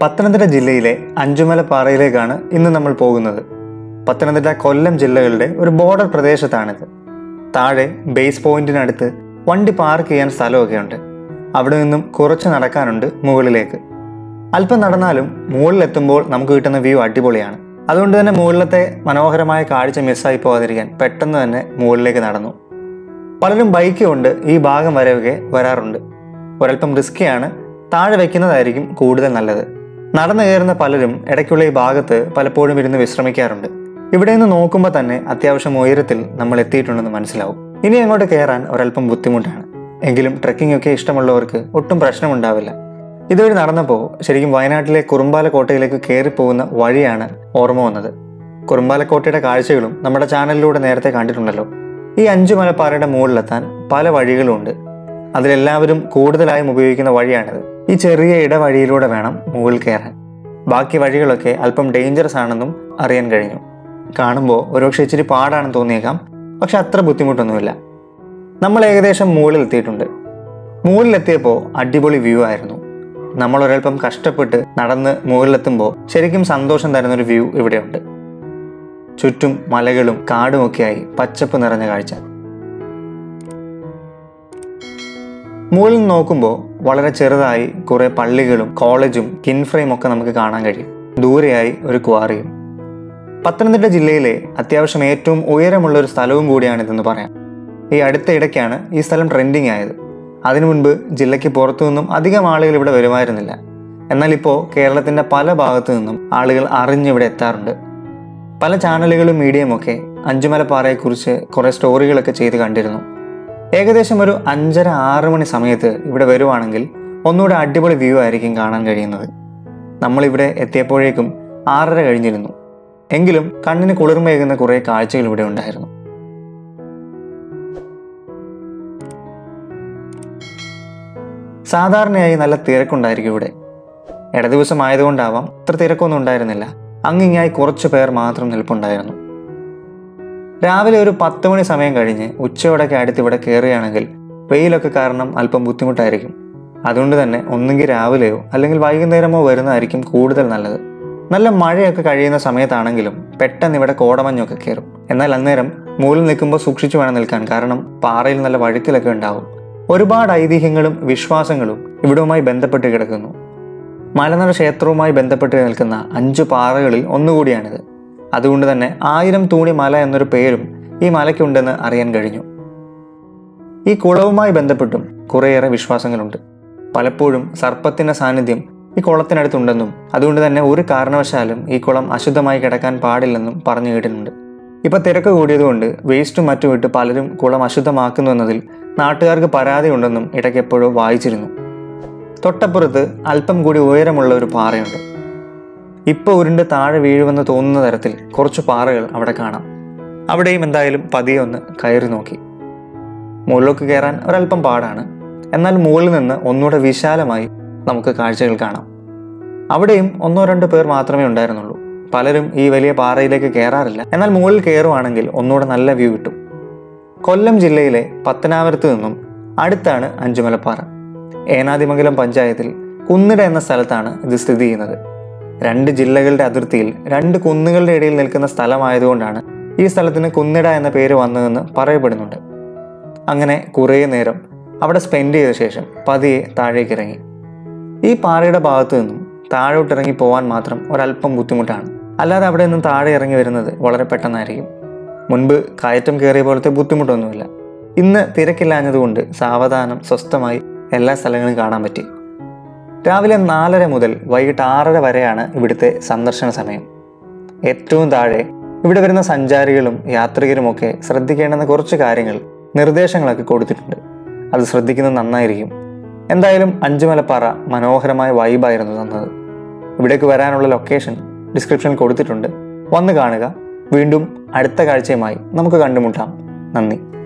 പത്തനംതിട്ട ജില്ലയിലെ അഞ്ചുമല പാറയിലേക്കാണ് ഇന്ന് നമ്മൾ പോകുന്നത് പത്തനംതിട്ട കൊല്ലം ജില്ലകളുടെ ഒരു ബോർഡർ പ്രദേശത്താണിത് താഴെ ബേസ് പോയിന്റിനടുത്ത് വണ്ടി പാർക്ക് ചെയ്യാൻ സ്ഥലമൊക്കെ ഉണ്ട് അവിടെ നിന്നും കുറച്ച് നടക്കാനുണ്ട് മുകളിലേക്ക് അല്പം നടന്നാലും മുകളിലെത്തുമ്പോൾ നമുക്ക് കിട്ടുന്ന വ്യൂ അടിപൊളിയാണ് അതുകൊണ്ട് തന്നെ മുകളിലത്തെ മനോഹരമായ കാഴ്ച മിസ്സായി പോകാതിരിക്കാൻ പെട്ടെന്ന് തന്നെ മുകളിലേക്ക് നടന്നു പലരും ബൈക്ക് കൊണ്ട് ഈ ഭാഗം വരെയൊക്കെ വരാറുണ്ട് ഒരല്പം റിസ്ക്കിയാണ് താഴെ വെക്കുന്നതായിരിക്കും കൂടുതൽ നല്ലത് നടന്നു കയറുന്ന പലരും ഇടയ്ക്കുള്ള ഈ ഭാഗത്ത് പലപ്പോഴും ഇരുന്ന് വിശ്രമിക്കാറുണ്ട് ഇവിടെ നിന്ന് നോക്കുമ്പോൾ തന്നെ അത്യാവശ്യം ഉയരത്തിൽ നമ്മൾ എത്തിയിട്ടുണ്ടെന്ന് മനസ്സിലാവും ഇനി അങ്ങോട്ട് കയറാൻ ഒരല്പം ബുദ്ധിമുട്ടാണ് എങ്കിലും ട്രെക്കിംഗ് ഒക്കെ ഇഷ്ടമുള്ളവർക്ക് ഒട്ടും പ്രശ്നമുണ്ടാവില്ല ഇതുവഴി നടന്നപ്പോൾ ശരിക്കും വയനാട്ടിലെ കുറുമ്പാല കോട്ടയിലേക്ക് കയറി പോകുന്ന വഴിയാണ് ഓർമ്മ വന്നത് കുറുമ്പാലക്കോട്ടയുടെ കാഴ്ചകളും നമ്മുടെ ചാനലിലൂടെ നേരത്തെ കണ്ടിട്ടുണ്ടല്ലോ ഈ അഞ്ചു മലപ്പാറയുടെ മുകളിലെത്താൻ പല വഴികളുമുണ്ട് അതിലെല്ലാവരും കൂടുതലായും ഉപയോഗിക്കുന്ന വഴിയാണിത് ഈ ചെറിയ ഇടവഴിയിലൂടെ വേണം മുകളിൽ കയറാൻ ബാക്കി വഴികളൊക്കെ അല്പം ഡേഞ്ചറസ് ആണെന്നും അറിയാൻ കഴിഞ്ഞു കാണുമ്പോൾ ഒരുപക്ഷെ ഇച്ചിരി പാടാണെന്ന് തോന്നിയേക്കാം പക്ഷെ അത്ര ബുദ്ധിമുട്ടൊന്നുമില്ല നമ്മൾ ഏകദേശം മുകളിൽ എത്തിയിട്ടുണ്ട് മുകളിലെത്തിയപ്പോൾ അടിപൊളി വ്യൂ ആയിരുന്നു നമ്മൾ ഒരൽപ്പം കഷ്ടപ്പെട്ട് നടന്ന് മുകളിലെത്തുമ്പോൾ ശരിക്കും സന്തോഷം തരുന്നൊരു വ്യൂ ഇവിടെയുണ്ട് ചുറ്റും മലകളും കാടുമൊക്കെയായി പച്ചപ്പ് നിറഞ്ഞ കാഴ്ച മുകളിൽ നിന്ന് നോക്കുമ്പോൾ വളരെ ചെറുതായി കുറെ പള്ളികളും കോളേജും കിൻഫ്രെയും ഒക്കെ നമുക്ക് കാണാൻ കഴിയും ദൂരെയായി ഒരു ക്വാറിയും പത്തനംതിട്ട ജില്ലയിലെ അത്യാവശ്യം ഏറ്റവും ഉയരമുള്ള ഒരു സ്ഥലവും കൂടിയാണിതെന്ന് പറയാം ഈ അടുത്ത ഇടയ്ക്കാണ് ഈ സ്ഥലം ട്രെൻഡിങ് ആയത് അതിനു മുൻപ് ജില്ലയ്ക്ക് പുറത്തു നിന്നും അധികം ആളുകൾ ഇവിടെ വരുമായിരുന്നില്ല എന്നാൽ ഇപ്പോൾ കേരളത്തിന്റെ പല ഭാഗത്തു നിന്നും ആളുകൾ അറിഞ്ഞിവിടെ എത്താറുണ്ട് പല ചാനലുകളും മീഡിയയും ഒക്കെ അഞ്ചുമലപ്പാറയെക്കുറിച്ച് കുറേ സ്റ്റോറികളൊക്കെ ചെയ്ത് കണ്ടിരുന്നു ഏകദേശം ഒരു അഞ്ചര ആറ് മണി സമയത്ത് ഇവിടെ വരുവാണെങ്കിൽ ഒന്നുകൂടെ അടിപൊളി വ്യൂ ആയിരിക്കും കാണാൻ കഴിയുന്നത് നമ്മളിവിടെ എത്തിയപ്പോഴേക്കും ആറര കഴിഞ്ഞിരുന്നു എങ്കിലും കണ്ണിന് കുളിർമയേകുന്ന കുറേ കാഴ്ചകൾ ഇവിടെ ഉണ്ടായിരുന്നു സാധാരണയായി നല്ല തിരക്കുണ്ടായിരിക്കും ഇവിടെ ഇടദിവസം ആയതുകൊണ്ടാവാം അത്ര തിരക്കൊന്നും ഉണ്ടായിരുന്നില്ല അങ്ങിങ്ങായി കുറച്ചു പേർ മാത്രം നിൽപ്പുണ്ടായിരുന്നു രാവിലെ ഒരു പത്ത് മണി സമയം കഴിഞ്ഞ് ഉച്ചയോടൊക്കെ അടുത്ത് ഇവിടെ കയറുകയാണെങ്കിൽ വെയിലൊക്കെ കാരണം അല്പം ബുദ്ധിമുട്ടായിരിക്കും അതുകൊണ്ട് തന്നെ ഒന്നുകിൽ രാവിലെയോ അല്ലെങ്കിൽ വൈകുന്നേരമോ വരുന്നതായിരിക്കും കൂടുതൽ നല്ലത് നല്ല മഴയൊക്കെ കഴിയുന്ന സമയത്താണെങ്കിലും പെട്ടെന്ന് ഇവിടെ കോടമഞ്ഞൊക്കെ കയറും എന്നാൽ അന്നേരം മൂലം നിൽക്കുമ്പോൾ സൂക്ഷിച്ചു വേണം നിൽക്കാൻ കാരണം പാറയിൽ നല്ല വഴുക്കലൊക്കെ ഉണ്ടാവും ഒരുപാട് ഐതിഹ്യങ്ങളും വിശ്വാസങ്ങളും ഇവിടവുമായി ബന്ധപ്പെട്ട് കിടക്കുന്നു മലനട ക്ഷേത്രവുമായി ബന്ധപ്പെട്ട് നിൽക്കുന്ന അഞ്ചു പാറകളിൽ ഒന്നുകൂടിയാണിത് അതുകൊണ്ട് തന്നെ ആയിരം തൂണി മല എന്നൊരു പേരും ഈ മലയ്ക്കുണ്ടെന്ന് അറിയാൻ കഴിഞ്ഞു ഈ കുളവുമായി ബന്ധപ്പെട്ടും കുറേയേറെ വിശ്വാസങ്ങളുണ്ട് പലപ്പോഴും സർപ്പത്തിന്റെ സാന്നിധ്യം ഈ കുളത്തിനടുത്തുണ്ടെന്നും അതുകൊണ്ട് തന്നെ ഒരു കാരണവശാലും ഈ കുളം അശുദ്ധമായി കിടക്കാൻ പാടില്ലെന്നും പറഞ്ഞു കേട്ടിട്ടുണ്ട് ഇപ്പൊ തിരക്ക് കൂടിയതുകൊണ്ട് വേസ്റ്റും മറ്റും ഇട്ട് പലരും കുളം അശുദ്ധമാക്കുന്നു എന്നതിൽ നാട്ടുകാർക്ക് പരാതി ഉണ്ടെന്നും ഇടയ്ക്ക് എപ്പോഴോ വായിച്ചിരുന്നു തൊട്ടപ്പുറത്ത് അല്പം കൂടി ഉയരമുള്ള ഒരു പാറയുണ്ട് ഇപ്പോൾ ഉരുണ്ട് താഴെ വീഴുമെന്ന് തോന്നുന്ന തരത്തിൽ കുറച്ച് പാറകൾ അവിടെ കാണാം അവിടെയും എന്തായാലും പതിയെ ഒന്ന് കയറി നോക്കി മുകളിലേക്ക് കയറാൻ ഒരല്പം പാടാണ് എന്നാൽ മുകളിൽ നിന്ന് ഒന്നുകൂടെ വിശാലമായി നമുക്ക് കാഴ്ചകൾ കാണാം അവിടെയും ഒന്നോ രണ്ടോ പേർ മാത്രമേ ഉണ്ടായിരുന്നുള്ളൂ പലരും ഈ വലിയ പാറയിലേക്ക് കയറാറില്ല എന്നാൽ മുകളിൽ കയറുവാണെങ്കിൽ ഒന്നുകൂടെ നല്ല വ്യൂ കിട്ടും കൊല്ലം ജില്ലയിലെ പത്തനാപുരത്ത് നിന്നും അടുത്താണ് അഞ്ചുമലപ്പാറ ഏനാദിമംഗലം പഞ്ചായത്തിൽ കുന്നിട എന്ന സ്ഥലത്താണ് ഇത് സ്ഥിതി ചെയ്യുന്നത് രണ്ട് ജില്ലകളുടെ അതിർത്തിയിൽ രണ്ട് കുന്നുകളുടെ ഇടയിൽ നിൽക്കുന്ന സ്ഥലമായതുകൊണ്ടാണ് ഈ സ്ഥലത്തിന് കുന്നിട എന്ന പേര് വന്നതെന്ന് പറയപ്പെടുന്നുണ്ട് അങ്ങനെ കുറേ നേരം അവിടെ സ്പെൻഡ് ചെയ്ത ശേഷം പതിയെ താഴേക്ക് ഇറങ്ങി ഈ പാറയുടെ ഭാഗത്തു നിന്നും താഴോട്ടിറങ്ങി പോകാൻ മാത്രം ഒരല്പം ബുദ്ധിമുട്ടാണ് അല്ലാതെ അവിടെ നിന്നും താഴെ ഇറങ്ങി വരുന്നത് വളരെ പെട്ടെന്നായിരിക്കും മുൻപ് കയറ്റം കയറിയ പോലത്തെ ബുദ്ധിമുട്ടൊന്നുമില്ല ഇന്ന് തിരക്കില്ലാഞ്ഞതുകൊണ്ട് സാവധാനം സ്വസ്ഥമായി എല്ലാ സ്ഥലങ്ങളും കാണാൻ പറ്റി രാവിലെ നാലര മുതൽ വൈകിട്ട് ആറര വരെയാണ് ഇവിടുത്തെ സന്ദർശന സമയം ഏറ്റവും താഴെ ഇവിടെ വരുന്ന സഞ്ചാരികളും യാത്രികരുമൊക്കെ ശ്രദ്ധിക്കേണ്ടുന്ന കുറച്ച് കാര്യങ്ങൾ നിർദ്ദേശങ്ങളൊക്കെ കൊടുത്തിട്ടുണ്ട് അത് ശ്രദ്ധിക്കുന്നത് നന്നായിരിക്കും എന്തായാലും അഞ്ചുമലപ്പാറ മനോഹരമായ വൈബായിരുന്നു തന്നത് ഇവിടേക്ക് വരാനുള്ള ലൊക്കേഷൻ ഡിസ്ക്രിപ്ഷനിൽ കൊടുത്തിട്ടുണ്ട് വന്ന് കാണുക വീണ്ടും അടുത്ത കാഴ്ചയുമായി നമുക്ക് കണ്ടുമുട്ടാം നന്ദി